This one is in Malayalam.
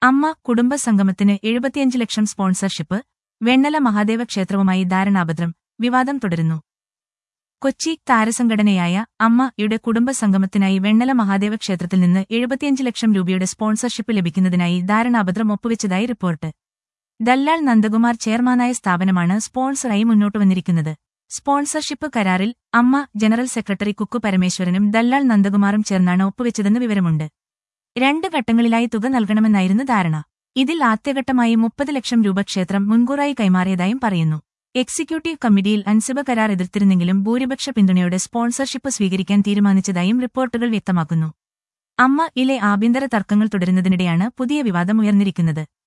അമ്മ കുടുംബ സംഗമത്തിന് എഴുപത്തിയഞ്ച് ലക്ഷം സ്പോൺസർഷിപ്പ് വെണ്ണല മഹാദേവ ക്ഷേത്രവുമായി ധാരണാപത്രം വിവാദം തുടരുന്നു കൊച്ചി താരസംഘടനയായ അമ്മയുടെ കുടുംബ സംഗമത്തിനായി വെണ്ണല മഹാദേവ ക്ഷേത്രത്തിൽ നിന്ന് എഴുപത്തിയഞ്ച് ലക്ഷം രൂപയുടെ സ്പോൺസർഷിപ്പ് ലഭിക്കുന്നതിനായി ധാരണാപത്രം ഒപ്പുവെച്ചതായി റിപ്പോർട്ട് ദല്ലാൽ നന്ദകുമാർ ചെയർമാനായ സ്ഥാപനമാണ് സ്പോൺസറായി മുന്നോട്ട് വന്നിരിക്കുന്നത് സ്പോൺസർഷിപ്പ് കരാറിൽ അമ്മ ജനറൽ സെക്രട്ടറി കുക്കു പരമേശ്വരനും ദല്ലാൽ നന്ദകുമാറും ചേർന്നാണ് ഒപ്പുവെച്ചതെന്ന് വിവരമുണ്ട് രണ്ട് ഘട്ടങ്ങളിലായി തുക നൽകണമെന്നായിരുന്നു ധാരണ ഇതിൽ ആദ്യഘട്ടമായി മുപ്പത് ലക്ഷം രൂപ ക്ഷേത്രം മുൻകൂറായി കൈമാറിയതായും പറയുന്നു എക്സിക്യൂട്ടീവ് കമ്മിറ്റിയിൽ അൻസിബ കരാർ എതിർത്തിരുന്നെങ്കിലും ഭൂരിപക്ഷ പിന്തുണയോടെ സ്പോൺസർഷിപ്പ് സ്വീകരിക്കാൻ തീരുമാനിച്ചതായും റിപ്പോർട്ടുകൾ വ്യക്തമാക്കുന്നു അമ്മ ഇലെ ആഭ്യന്തര തർക്കങ്ങൾ തുടരുന്നതിനിടെയാണ് പുതിയ വിവാദം ഉയർന്നിരിക്കുന്നത്